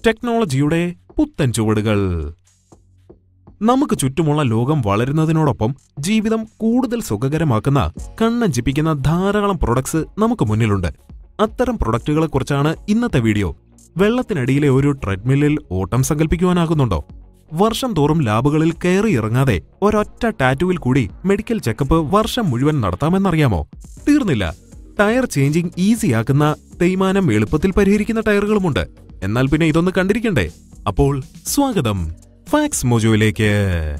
ടെക്നോളജിയുടെ പുത്തൻ ചുവടുകൾ നമുക്ക് ചുറ്റുമുള്ള ലോകം വളരുന്നതിനോടൊപ്പം ജീവിതം കൂടുതൽ സുഖകരമാക്കുന്ന കണ്ണഞ്ചിപ്പിക്കുന്ന ധാരാളം പ്രൊഡക്ട്സ് നമുക്ക് മുന്നിലുണ്ട് അത്തരം പ്രൊഡക്റ്റുകളെക്കുറിച്ചാണ് ഇന്നത്തെ വീഡിയോ വെള്ളത്തിനടിയിലെ ഒരു ട്രെഡ്മില്ലിൽ ഓട്ടം സങ്കല്പിക്കുവാനാകുന്നുണ്ടോ വർഷം തോറും ലാബുകളിൽ കയറി ഇറങ്ങാതെ ഒരൊറ്റ ടാറ്റുവിൽ കൂടി മെഡിക്കൽ ചെക്കപ്പ് വർഷം മുഴുവൻ നടത്താമെന്നറിയാമോ തീർന്നില്ല ടയർ ചേഞ്ചിങ് ഈസിയാക്കുന്ന തേയ്മാനം എളുപ്പത്തിൽ പരിഹരിക്കുന്ന ടയറുകളുമുണ്ട് എന്നാൽ പിന്നെ ഇതൊന്ന് കണ്ടിരിക്കണ്ടേ അപ്പോൾ സ്വാഗതം ഫാക്സ് മോജോയിലേക്ക്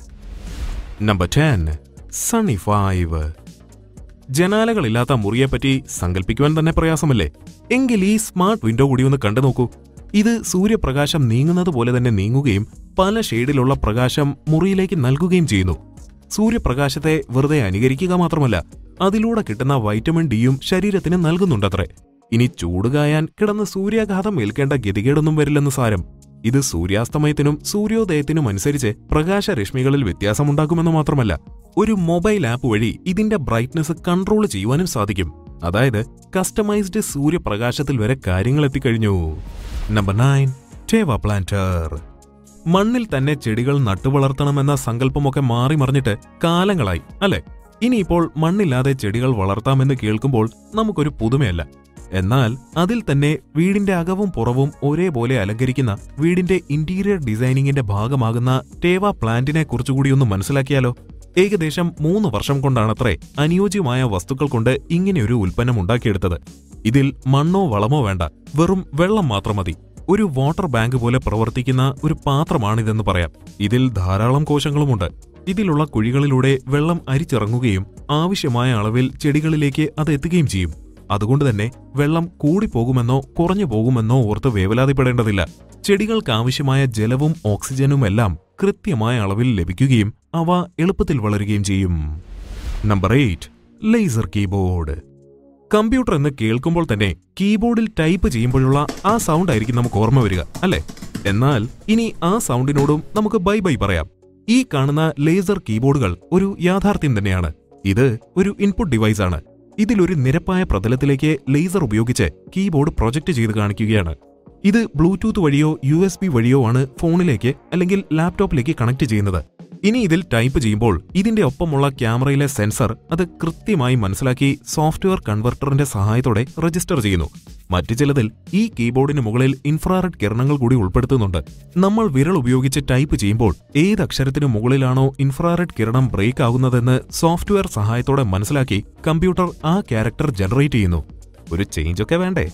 നമ്പർ ടെൻ സണ്ണി ഫൈവ് ജനാലകളില്ലാത്ത മുറിയെപ്പറ്റി സങ്കല്പിക്കുവാൻ തന്നെ പ്രയാസമല്ലേ എങ്കിൽ ഈ സ്മാർട്ട് വിൻഡോ കൂടി ഒന്ന് കണ്ടു നോക്കൂ ഇത് സൂര്യപ്രകാശം നീങ്ങുന്നത് പോലെ തന്നെ നീങ്ങുകയും പല ഷെയ്ഡിലുള്ള പ്രകാശം മുറിയിലേക്ക് നൽകുകയും ചെയ്യുന്നു സൂര്യപ്രകാശത്തെ വെറുതെ അനുകരിക്കുക മാത്രമല്ല അതിലൂടെ കിട്ടുന്ന വൈറ്റമിൻ ഡിയും ശരീരത്തിന് നൽകുന്നുണ്ടത്രേ ഇനി ചൂട് കായാൻ കിടന്ന് സൂര്യാഘാതം ഏൽക്കേണ്ട ഗതികേടൊന്നും വരില്ലെന്ന് സാരം ഇത് സൂര്യാസ്തമയത്തിനും സൂര്യോദയത്തിനും അനുസരിച്ച് പ്രകാശരശ്മികളിൽ വ്യത്യാസമുണ്ടാക്കുമെന്ന് മാത്രമല്ല ഒരു മൊബൈൽ ആപ്പ് വഴി ഇതിന്റെ ബ്രൈറ്റ്നസ് കൺട്രോൾ ചെയ്യുവാനും സാധിക്കും അതായത് കസ്റ്റമൈസ്ഡ് സൂര്യപ്രകാശത്തിൽ വരെ കാര്യങ്ങൾ എത്തിക്കഴിഞ്ഞു നമ്പർ നയൻ ടേവ പ്ലാന്റർ മണ്ണിൽ തന്നെ ചെടികൾ നട്ടുവളർത്തണമെന്ന സങ്കല്പമൊക്കെ മാറി മറിഞ്ഞിട്ട് കാലങ്ങളായി അല്ലെ ഇനിയിപ്പോൾ മണ്ണില്ലാതെ ചെടികൾ വളർത്താമെന്ന് കേൾക്കുമ്പോൾ നമുക്കൊരു പുതുമയല്ല എന്നാൽ അതിൽ തന്നെ വീടിന്റെ അകവും പുറവും ഒരേപോലെ അലങ്കരിക്കുന്ന വീടിന്റെ ഇന്റീരിയർ ഡിസൈനിങ്ങിന്റെ ഭാഗമാകുന്ന ടേവ പ്ലാന്റിനെ കുറിച്ചുകൂടി ഒന്ന് മനസ്സിലാക്കിയാലോ ഏകദേശം മൂന്ന് വർഷം കൊണ്ടാണത്രേ അനുയോജ്യമായ വസ്തുക്കൾ കൊണ്ട് ഇങ്ങനെയൊരു ഉൽപ്പന്നം ഉണ്ടാക്കിയെടുത്തത് ഇതിൽ മണ്ണോ വളമോ വേണ്ട വെറും വെള്ളം മാത്രം മതി ഒരു വാട്ടർ ബാങ്ക് പോലെ പ്രവർത്തിക്കുന്ന ഒരു പാത്രമാണിതെന്ന് പറയാം ഇതിൽ ധാരാളം കോശങ്ങളുമുണ്ട് ഇതിലുള്ള കുഴികളിലൂടെ വെള്ളം അരിച്ചിറങ്ങുകയും ആവശ്യമായ അളവിൽ ചെടികളിലേക്ക് അത് എത്തുകയും ചെയ്യും അതുകൊണ്ട് തന്നെ വെള്ളം കൂടിപ്പോകുമെന്നോ കുറഞ്ഞു പോകുമെന്നോ ഓർത്ത് വേവലാതിപ്പെടേണ്ടതില്ല ചെടികൾക്ക് ആവശ്യമായ ജലവും ഓക്സിജനും എല്ലാം കൃത്യമായ അളവിൽ ലഭിക്കുകയും അവ എളുപ്പത്തിൽ വളരുകയും ചെയ്യും number eight laser keyboard computer എന്ന് കേൾക്കുമ്പോൾ തന്നെ കീബോർഡിൽ ടൈപ്പ് ചെയ്യുമ്പോഴുള്ള ആ സൗണ്ട് ആയിരിക്കും നമുക്ക് ഓർമ്മ വരിക അല്ലേ എന്നാൽ ഇനി ആ സൗണ്ടിനോടും നമുക്ക് ബൈ ബൈ പറയാം ഈ കാണുന്ന ലേസർ കീബോർഡുകൾ ഒരു യാഥാർത്ഥ്യം തന്നെയാണ് ഇത് ഒരു ഇൻപുട്ട് ഡിവൈസ് ആണ് ഇതിലൊരു നിരപ്പായ പ്രതലത്തിലേക്ക് ലേസർ ഉപയോഗിച്ച് കീബോർഡ് പ്രൊജക്ട് ചെയ്ത് കാണിക്കുകയാണ് ഇത് ബ്ലൂടൂത്ത് വഴിയോ യു എസ് ബി വഴിയോ ആണ് ഫോണിലേക്ക് അല്ലെങ്കിൽ ലാപ്ടോപ്പിലേക്ക് കണക്ട് ചെയ്യുന്നത് ഇനി ഇതിൽ ടൈപ്പ് ചെയ്യുമ്പോൾ ഇതിന്റെ ഒപ്പമുള്ള ക്യാമറയിലെ സെൻസർ അത് കൃത്യമായി മനസ്സിലാക്കി സോഫ്റ്റ്വെയർ കൺവെർട്ടറിന്റെ സഹായത്തോടെ രജിസ്റ്റർ ചെയ്യുന്നു മറ്റു ചിലതിൽ ഈ കീബോർഡിന് മുകളിൽ ഇൻഫ്രാറെഡ് കിരണങ്ങൾ കൂടി ഉൾപ്പെടുത്തുന്നുണ്ട് നമ്മൾ വിരൽ ഉപയോഗിച്ച് ടൈപ്പ് ചെയ്യുമ്പോൾ ഏത് അക്ഷരത്തിന് മുകളിലാണോ ഇൻഫ്രാറെഡ് കിരണം ബ്രേക്ക് ആകുന്നതെന്ന് സോഫ്റ്റ്വെയർ സഹായത്തോടെ മനസ്സിലാക്കി കമ്പ്യൂട്ടർ ആ ക്യാരക്ടർ ജനറേറ്റ് ചെയ്യുന്നു ഒരു ചേഞ്ച് ഒക്കെ വേണ്ടേ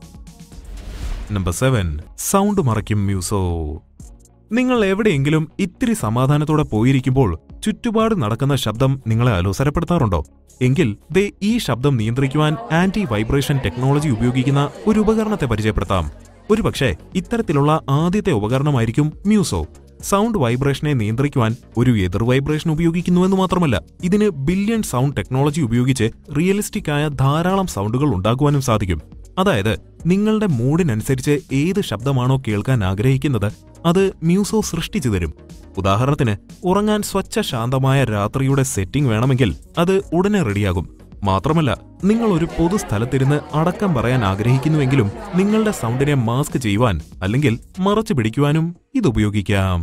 നമ്പർ സെവൻ സൗണ്ട് മറയ്ക്കും മ്യൂസോ നിങ്ങൾ എവിടെയെങ്കിലും ഇത്തിരി സമാധാനത്തോടെ പോയിരിക്കുമ്പോൾ ചുറ്റുപാട് നടക്കുന്ന ശബ്ദം നിങ്ങളെ അലോസരപ്പെടുത്താറുണ്ടോ എങ്കിൽ ദേ ഈ ശബ്ദം നിയന്ത്രിക്കുവാൻ ആന്റി വൈബ്രേഷൻ ടെക്നോളജി ഉപയോഗിക്കുന്ന ഒരു ഉപകരണത്തെ പരിചയപ്പെടുത്താം ഒരുപക്ഷെ ഇത്തരത്തിലുള്ള ആദ്യത്തെ ഉപകരണമായിരിക്കും മ്യൂസോ സൗണ്ട് വൈബ്രേഷനെ നിയന്ത്രിക്കുവാൻ ഒരു എതിർ വൈബ്രേഷൻ ഉപയോഗിക്കുന്നുവെന്ന് മാത്രമല്ല ഇതിന് ബില്യൺ സൗണ്ട് ടെക്നോളജി ഉപയോഗിച്ച് റിയലിസ്റ്റിക് ആയ ധാരാളം സൗണ്ടുകൾ ഉണ്ടാക്കുവാനും സാധിക്കും അതായത് നിങ്ങളുടെ മൂഡിനനുസരിച്ച് ഏത് ശബ്ദമാണോ കേൾക്കാൻ ആഗ്രഹിക്കുന്നത് അത് മ്യൂസോ സൃഷ്ടിച്ചു തരും ഉദാഹരണത്തിന് ഉറങ്ങാൻ സ്വച്ഛ ശാന്തമായ രാത്രിയുടെ സെറ്റിംഗ് വേണമെങ്കിൽ അത് ഉടനെ റെഡിയാകും മാത്രമല്ല നിങ്ങൾ ഒരു പൊതുസ്ഥലത്തിരുന്ന് അടക്കം പറയാൻ ആഗ്രഹിക്കുന്നുവെങ്കിലും നിങ്ങളുടെ സൗണ്ടിനെ മാസ്ക് ചെയ്യുവാൻ അല്ലെങ്കിൽ മറച്ചു പിടിക്കുവാനും ഇത് ഉപയോഗിക്കാം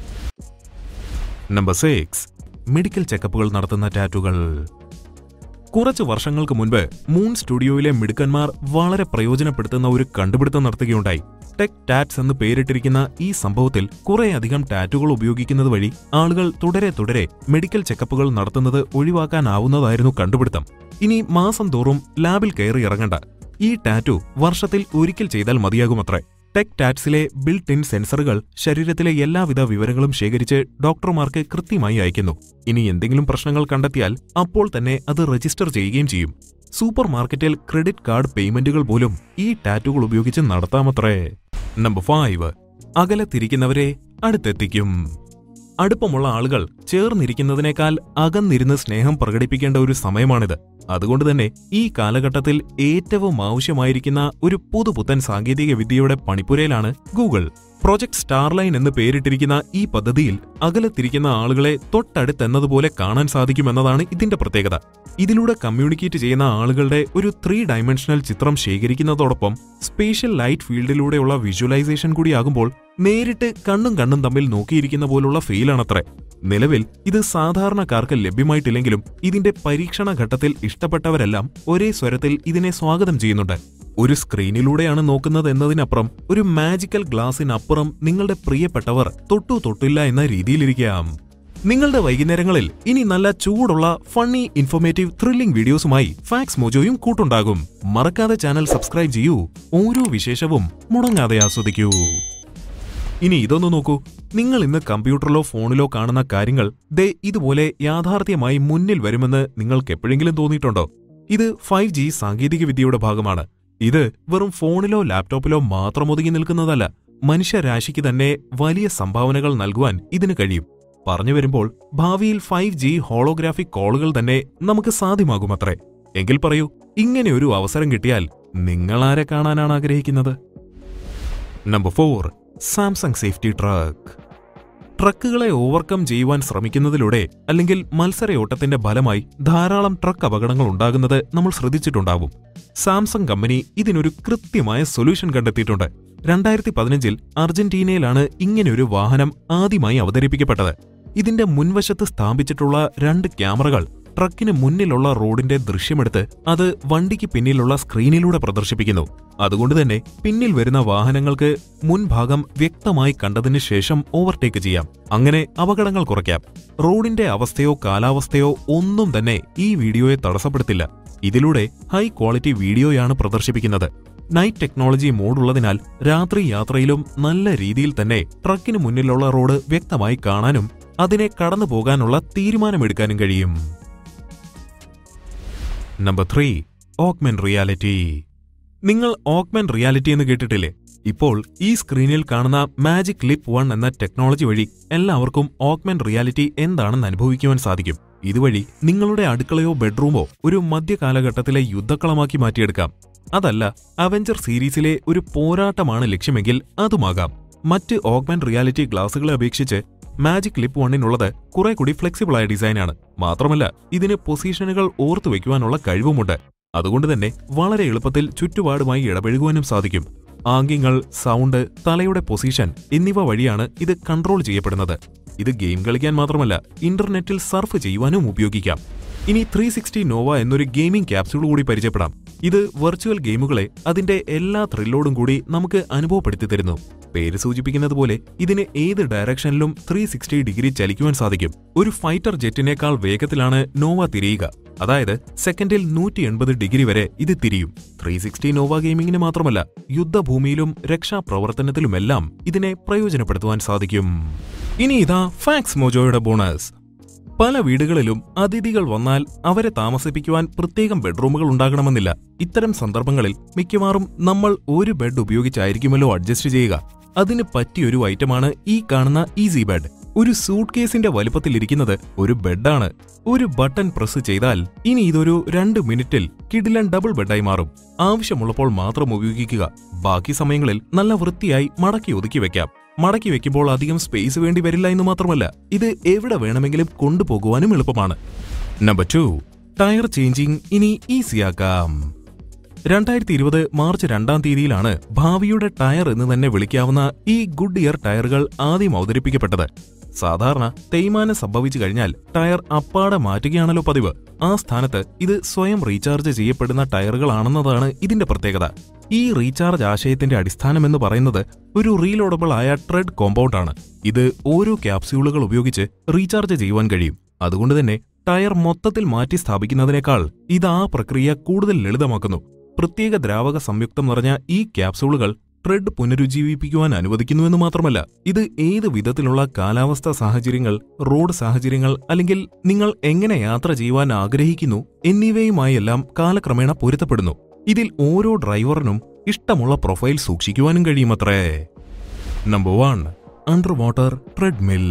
നമ്പർ സിക്സ് മെഡിക്കൽ ചെക്കപ്പുകൾ നടത്തുന്ന ടാറ്റുകൾ കുറച്ച് വർഷങ്ങൾക്ക് മുൻപ് മൂൺ സ്റ്റുഡിയോയിലെ മിടുക്കന്മാർ വളരെ പ്രയോജനപ്പെടുത്തുന്ന ഒരു കണ്ടുപിടുത്തം നടത്തുകയുണ്ടായി ടെക് ടാറ്റ്സ് എന്ന് പേരിട്ടിരിക്കുന്ന ഈ സംഭവത്തിൽ കുറേയധികം ടാറ്റുകൾ ഉപയോഗിക്കുന്നത് വഴി ആളുകൾ തുടരെ തുടരെ മെഡിക്കൽ ചെക്കപ്പുകൾ നടത്തുന്നത് ഒഴിവാക്കാനാവുന്നതായിരുന്നു കണ്ടുപിടുത്തം ഇനി മാസം തോറും ലാബിൽ കയറി ഇറങ്ങണ്ട ഈ ടാറ്റു വർഷത്തിൽ ഒരിക്കൽ ചെയ്താൽ മതിയാകുമത്രേ ടെക് ടാറ്റ്സിലെ ബിൽട്ട് ഇൻ സെൻസറുകൾ ശരീരത്തിലെ എല്ലാവിധ വിവരങ്ങളും ശേഖരിച്ച് ഡോക്ടർമാർക്ക് കൃത്യമായി അയക്കുന്നു ഇനി എന്തെങ്കിലും പ്രശ്നങ്ങൾ കണ്ടെത്തിയാൽ അപ്പോൾ തന്നെ അത് രജിസ്റ്റർ ചെയ്യുകയും ചെയ്യും സൂപ്പർ മാർക്കറ്റിൽ ക്രെഡിറ്റ് കാർഡ് പേയ്മെന്റുകൾ പോലും ഈ ടാറ്റുകൾ ഉപയോഗിച്ച് നടത്താമത്രേ നമ്പർ ഫൈവ് അകലത്തിരിക്കുന്നവരെ അടുത്തെത്തിക്കും അടുപ്പമുള്ള ആളുകൾ ചേർന്നിരിക്കുന്നതിനേക്കാൾ അകന്നിരുന്ന് സ്നേഹം പ്രകടിപ്പിക്കേണ്ട ഒരു സമയമാണിത് അതുകൊണ്ട് തന്നെ ഈ കാലഘട്ടത്തിൽ ഏറ്റവും ആവശ്യമായിരിക്കുന്ന ഒരു പുതുപുത്തൻ സാങ്കേതിക വിദ്യയുടെ പണിപ്പുരയിലാണ് ഗൂഗിൾ പ്രൊജക്ട് സ്റ്റാർലൈൻ എന്ന് പേരിട്ടിരിക്കുന്ന ഈ പദ്ധതിയിൽ അകലത്തിരിക്കുന്ന ആളുകളെ തൊട്ടടുത്തെന്നതുപോലെ കാണാൻ സാധിക്കുമെന്നതാണ് ഇതിന്റെ പ്രത്യേകത ഇതിലൂടെ കമ്മ്യൂണിക്കേറ്റ് ചെയ്യുന്ന ആളുകളുടെ ഒരു ത്രീ ഡയമെൻഷണൽ ചിത്രം ശേഖരിക്കുന്നതോടൊപ്പം സ്പേഷ്യൽ ലൈറ്റ് ഫീൽഡിലൂടെയുള്ള വിഷ്വലൈസേഷൻ കൂടിയാകുമ്പോൾ നേരിട്ട് കണ്ണും കണ്ണും തമ്മിൽ നോക്കിയിരിക്കുന്ന പോലുള്ള ഫീലാണത്രേ നിലവിൽ ഇത് സാധാരണക്കാർക്ക് ലഭ്യമായിട്ടില്ലെങ്കിലും ഇതിന്റെ പരീക്ഷണ ഘട്ടത്തിൽ ഇഷ്ടപ്പെട്ടവരെല്ലാം ഒരേ സ്വരത്തിൽ ഇതിനെ സ്വാഗതം ചെയ്യുന്നുണ്ട് ഒരു സ്ക്രീനിലൂടെയാണ് നോക്കുന്നത് എന്നതിനപ്പുറം ഒരു മാജിക്കൽ ഗ്ലാസിനപ്പുറം നിങ്ങളുടെ പ്രിയപ്പെട്ടവർ തൊട്ടു തൊട്ടില്ല എന്ന രീതിയിലിരിക്കാം നിങ്ങളുടെ വൈകുന്നേരങ്ങളിൽ ഇനി നല്ല ചൂടുള്ള ഫണ്ണി ഇൻഫോർമേറ്റീവ് ത്രില്ലിംഗ് വീഡിയോസുമായി ഫാക്സ് മോജോയും കൂട്ടുണ്ടാകും മറക്കാതെ ചാനൽ സബ്സ്ക്രൈബ് ചെയ്യൂ ഓരോ വിശേഷവും മുടങ്ങാതെ ആസ്വദിക്കൂ ഇനി ഇതൊന്നു നോക്കൂ നിങ്ങൾ ഇന്ന് കമ്പ്യൂട്ടറിലോ ഫോണിലോ കാണുന്ന കാര്യങ്ങൾ ദേ ഇതുപോലെ യാഥാർത്ഥ്യമായി മുന്നിൽ വരുമെന്ന് നിങ്ങൾക്ക് എപ്പോഴെങ്കിലും തോന്നിയിട്ടുണ്ടോ ഇത് ഫൈവ് ജി സാങ്കേതികവിദ്യയുടെ ഭാഗമാണ് ഇത് വെറും ഫോണിലോ ലാപ്ടോപ്പിലോ മാത്രം ഒതുങ്ങി നിൽക്കുന്നതല്ല മനുഷ്യരാശിക്ക് തന്നെ വലിയ സംഭാവനകൾ നൽകുവാൻ ഇതിന് കഴിയും പറഞ്ഞു വരുമ്പോൾ ഭാവിയിൽ ഫൈവ് ജി ഹോളോഗ്രാഫിക് കോളുകൾ തന്നെ നമുക്ക് സാധ്യമാകുമത്രേ എങ്കിൽ പറയൂ ഇങ്ങനെ ഒരു അവസരം കിട്ടിയാൽ നിങ്ങളാരെ കാണാനാണ് ആഗ്രഹിക്കുന്നത് number four Samsung safety truck ട്രക്കുകളെ ഓവർകം ചെയ്യുവാൻ ശ്രമിക്കുന്നതിലൂടെ അല്ലെങ്കിൽ മത്സരയോട്ടത്തിന്റെ ഫലമായി ധാരാളം ട്രക്ക് അപകടങ്ങൾ ഉണ്ടാകുന്നത് നമ്മൾ ശ്രദ്ധിച്ചിട്ടുണ്ടാവും സാംസങ് കമ്പനി ഇതിനൊരു കൃത്യമായ സൊല്യൂഷൻ കണ്ടെത്തിയിട്ടുണ്ട് രണ്ടായിരത്തി പതിനഞ്ചിൽ അർജന്റീനയിലാണ് ഇങ്ങനെയൊരു വാഹനം ആദ്യമായി അവതരിപ്പിക്കപ്പെട്ടത് ഇതിന്റെ മുൻവശത്ത് സ്ഥാപിച്ചിട്ടുള്ള രണ്ട് ക്യാമറകൾ ട്രക്കിന് മുന്നിലുള്ള റോഡിന്റെ ദൃശ്യമെടുത്ത് അത് വണ്ടിക്ക് പിന്നിലുള്ള സ്ക്രീനിലൂടെ പ്രദർശിപ്പിക്കുന്നു അതുകൊണ്ട് തന്നെ പിന്നിൽ വരുന്ന വാഹനങ്ങൾക്ക് മുൻഭാഗം വ്യക്തമായി കണ്ടതിന് ശേഷം ഓവർടേക്ക് ചെയ്യാം അങ്ങനെ അപകടങ്ങൾ കുറയ്ക്കാം റോഡിന്റെ അവസ്ഥയോ കാലാവസ്ഥയോ ഒന്നും തന്നെ ഈ വീഡിയോയെ തടസ്സപ്പെടുത്തില്ല ഇതിലൂടെ ഹൈ ക്വാളിറ്റി വീഡിയോയാണ് പ്രദർശിപ്പിക്കുന്നത് നൈറ്റ് ടെക്നോളജി മോഡുള്ളതിനാൽ രാത്രി യാത്രയിലും നല്ല രീതിയിൽ തന്നെ ട്രക്കിന് മുന്നിലുള്ള റോഡ് വ്യക്തമായി കാണാനും അതിനെ കടന്നു പോകാനുള്ള തീരുമാനമെടുക്കാനും കഴിയും നമ്പർ ത്രീ ഓക്മെൻ റിയാലിറ്റി നിങ്ങൾ ഓക്മെൻ റിയാലിറ്റി എന്ന് കേട്ടിട്ടില്ലേ ഇപ്പോൾ ഈ സ്ക്രീനിൽ കാണുന്ന മാജിക് ലിപ്പ് വൺ എന്ന ടെക്നോളജി വഴി എല്ലാവർക്കും ഓക്മെൻ റിയാലിറ്റി എന്താണെന്ന് അനുഭവിക്കുവാൻ സാധിക്കും ഇതുവഴി നിങ്ങളുടെ അടുക്കളയോ ബെഡ്റൂമോ ഒരു മധ്യകാലഘട്ടത്തിലെ യുദ്ധക്കളമാക്കി മാറ്റിയെടുക്കാം അതല്ല അവഞ്ചർ സീരീസിലെ ഒരു പോരാട്ടമാണ് ലക്ഷ്യമെങ്കിൽ അതുമാകാം മറ്റ് ഓഗ്മെൻ റിയാലിറ്റി ഗ്ലാസുകളെ അപേക്ഷിച്ച് മാജിക് ലിപ്പ് വണ്ണിനുള്ളത് കുറെ കൂടി ഫ്ലെക്സിബിളായ ഡിസൈനാണ് മാത്രമല്ല ഇതിന് പൊസിഷനുകൾ ഓർത്തു വയ്ക്കുവാനുള്ള കഴിവുമുണ്ട് അതുകൊണ്ട് തന്നെ വളരെ എളുപ്പത്തിൽ ചുറ്റുപാടുമായി ഇടപഴകുവാനും സാധിക്കും ആംഗ്യങ്ങൾ സൗണ്ട് തലയുടെ പൊസിഷൻ എന്നിവ വഴിയാണ് ഇത് കൺട്രോൾ ചെയ്യപ്പെടുന്നത് ഇത് ഗെയിം കളിക്കാൻ മാത്രമല്ല ഇന്റർനെറ്റിൽ സർഫ് ചെയ്യുവാനും ഉപയോഗിക്കാം ഇനി ത്രീ സിക്സ്റ്റി നോവ എന്നൊരു ഗെയിമിംഗ് ക്യാപ്സ്യൂൾ കൂടി പരിചയപ്പെടാം ഇത് വെർച്വൽ ഗെയിമുകളെ അതിന്റെ എല്ലാ ത്രില്ലോടും കൂടി നമുക്ക് അനുഭവപ്പെടുത്തി തരുന്നു പേര് സൂചിപ്പിക്കുന്നത് പോലെ ഇതിന് ഏത് ഡയറക്ഷനിലും ത്രീ സിക്സ്റ്റി ഡിഗ്രി ചലിക്കുവാൻ സാധിക്കും ഒരു ഫൈറ്റർ ജെറ്റിനേക്കാൾ വേഗത്തിലാണ് നോവ തിരിയുക അതായത് സെക്കൻഡിൽ നൂറ്റി എൺപത് ഡിഗ്രി വരെ ഇത് തിരിയും ത്രീ സിക്സ്റ്റി നോവ ഗെയിമിംഗിന് മാത്രമല്ല യുദ്ധഭൂമിയിലും രക്ഷാപ്രവർത്തനത്തിലുമെല്ലാം ഇതിനെ പ്രയോജനപ്പെടുത്തുവാൻ സാധിക്കും ഇനി ഇതാ ഫാക്സ് മോജോയുടെ ബോണസ് പല വീടുകളിലും അതിഥികൾ വന്നാൽ അവരെ താമസിപ്പിക്കുവാൻ പ്രത്യേകം ബെഡ്റൂമുകൾ ഉണ്ടാകണമെന്നില്ല ഇത്തരം സന്ദർഭങ്ങളിൽ മിക്കവാറും നമ്മൾ ഒരു ബെഡ് ഉപയോഗിച്ചായിരിക്കുമല്ലോ അഡ്ജസ്റ്റ് ചെയ്യുക അതിന് പറ്റിയൊരു ഐറ്റമാണ് ഈ കാണുന്ന ഈസി ബെഡ് ഒരു സൂട്ട് കേസിന്റെ വലുപ്പത്തിലിരിക്കുന്നത് ഒരു ബെഡാണ് ഒരു ബട്ടൺ പ്രസ് ചെയ്താൽ ഇനി ഇതൊരു രണ്ട് മിനിറ്റിൽ കിഡിലൻ ഡബിൾ ബെഡായി മാറും ആവശ്യമുള്ളപ്പോൾ മാത്രം ഉപയോഗിക്കുക ബാക്കി സമയങ്ങളിൽ നല്ല വൃത്തിയായി മടക്കി ഒതുക്കി വെക്കാം മടക്കി വെക്കുമ്പോൾ അധികം സ്പേസ് വേണ്ടി വരില്ല എന്ന് മാത്രമല്ല ഇത് എവിടെ വേണമെങ്കിലും കൊണ്ടുപോകുവാനും എളുപ്പമാണ് നമ്പർ ടു ടയർ ചേഞ്ചിങ് ഇനി ഈസിയാക്കാം രണ്ടായിരത്തി ഇരുപത് മാർച്ച് രണ്ടാം തീയതിയിലാണ് ഭാവിയുടെ ടയർ എന്ന് തന്നെ വിളിക്കാവുന്ന ഈ ഗുഡ് ഇയർ ടയറുകൾ ആദ്യം അവതരിപ്പിക്കപ്പെട്ടത് സാധാരണ തേയ്മാനം സംഭവിച്ചു കഴിഞ്ഞാൽ ടയർ അപ്പാടെ മാറ്റുകയാണല്ലോ പതിവ് ആ സ്ഥാനത്ത് ഇത് സ്വയം റീചാർജ് ചെയ്യപ്പെടുന്ന ടയറുകളാണെന്നതാണ് ഇതിന്റെ പ്രത്യേകത ഈ റീചാർജ് ആശയത്തിന്റെ അടിസ്ഥാനമെന്ന് പറയുന്നത് ഒരു റീലോഡബിൾ ആയ ട്രെഡ് കോമ്പൗണ്ട് ആണ് ഇത് ഓരോ ക്യാപ്സ്യൂളുകൾ ഉപയോഗിച്ച് റീചാർജ് ചെയ്യുവാൻ കഴിയും അതുകൊണ്ട് തന്നെ ടയർ മൊത്തത്തിൽ മാറ്റി സ്ഥാപിക്കുന്നതിനേക്കാൾ ഇത് ആ പ്രക്രിയ കൂടുതൽ ലളിതമാക്കുന്നു പ്രത്യേക ദ്രാവക സംയുക്തം നിറഞ്ഞ ഈ ക്യാപ്സൂളുകൾ ട്രെഡ് പുനരുജ്ജീവിപ്പിക്കുവാൻ അനുവദിക്കുന്നുവെന്ന് മാത്രമല്ല ഇത് ഏത് വിധത്തിലുള്ള കാലാവസ്ഥാ സാഹചര്യങ്ങൾ റോഡ് സാഹചര്യങ്ങൾ അല്ലെങ്കിൽ നിങ്ങൾ എങ്ങനെ യാത്ര ചെയ്യുവാൻ ആഗ്രഹിക്കുന്നു എന്നിവയുമായെല്ലാം കാലക്രമേണ പൊരുത്തപ്പെടുന്നു ഇതിൽ ഓരോ ഡ്രൈവറിനും ഇഷ്ടമുള്ള പ്രൊഫൈൽ സൂക്ഷിക്കുവാനും കഴിയുമത്രേ number one under water treadmill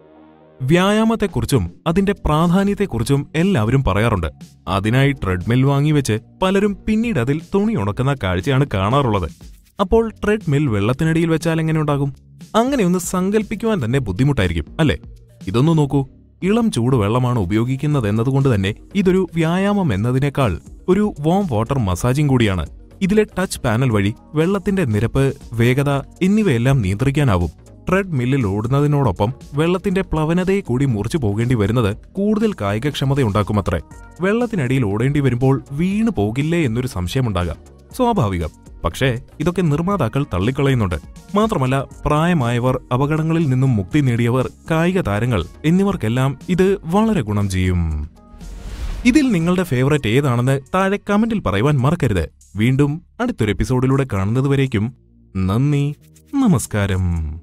വ്യായാമത്തെക്കുറിച്ചും അതിന്റെ പ്രാധാന്യത്തെക്കുറിച്ചും എല്ലാവരും പറയാറുണ്ട് അതിനായി ട്രെഡ്മിൽ വാങ്ങിവെച്ച് പലരും പിന്നീട് അതിൽ തുണി ഉണക്കുന്ന കാഴ്ചയാണ് കാണാറുള്ളത് അപ്പോൾ ട്രെഡ്മിൽ വെള്ളത്തിനടിയിൽ വെച്ചാൽ എങ്ങനെ ഉണ്ടാകും അങ്ങനെയൊന്ന് സങ്കല്പിക്കുവാൻ തന്നെ ബുദ്ധിമുട്ടായിരിക്കും അല്ലേ ഇതൊന്നു നോക്കൂ ഇളം ചൂട് വെള്ളമാണ് ഉപയോഗിക്കുന്നത് എന്നതുകൊണ്ട് തന്നെ ഇതൊരു വ്യായാമം എന്നതിനേക്കാൾ ഒരു വാം വാട്ടർ മസാജിംഗ് കൂടിയാണ് ഇതിലെ ടച്ച് പാനൽ വഴി വെള്ളത്തിന്റെ നിരപ്പ് വേഗത എന്നിവയെല്ലാം നിയന്ത്രിക്കാനാവും ട്രെഡ് മില്ലിൽ ഓടുന്നതിനോടൊപ്പം വെള്ളത്തിന്റെ പ്ലവനതയെ കൂടി മുറിച്ചു പോകേണ്ടി വരുന്നത് കൂടുതൽ കായികക്ഷമതയുണ്ടാക്കുമത്രേ വെള്ളത്തിനടിയിൽ ഓടേണ്ടി വരുമ്പോൾ വീണു പോകില്ലേ എന്നൊരു സംശയമുണ്ടാകാം സ്വാഭാവികം പക്ഷേ ഇതൊക്കെ നിർമ്മാതാക്കൾ തള്ളിക്കളയുന്നുണ്ട് മാത്രമല്ല പ്രായമായവർ അപകടങ്ങളിൽ നിന്നും മുക്തി നേടിയവർ കായിക താരങ്ങൾ എന്നിവർക്കെല്ലാം ഇത് വളരെ ഗുണം ചെയ്യും ഇതിൽ നിങ്ങളുടെ ഫേവറേറ്റ് ഏതാണെന്ന് താഴെ കമന്റിൽ പറയുവാൻ മറക്കരുത് വീണ്ടും അടുത്തൊരു എപ്പിസോഡിലൂടെ കാണുന്നതുവരേക്കും നന്ദി നമസ്കാരം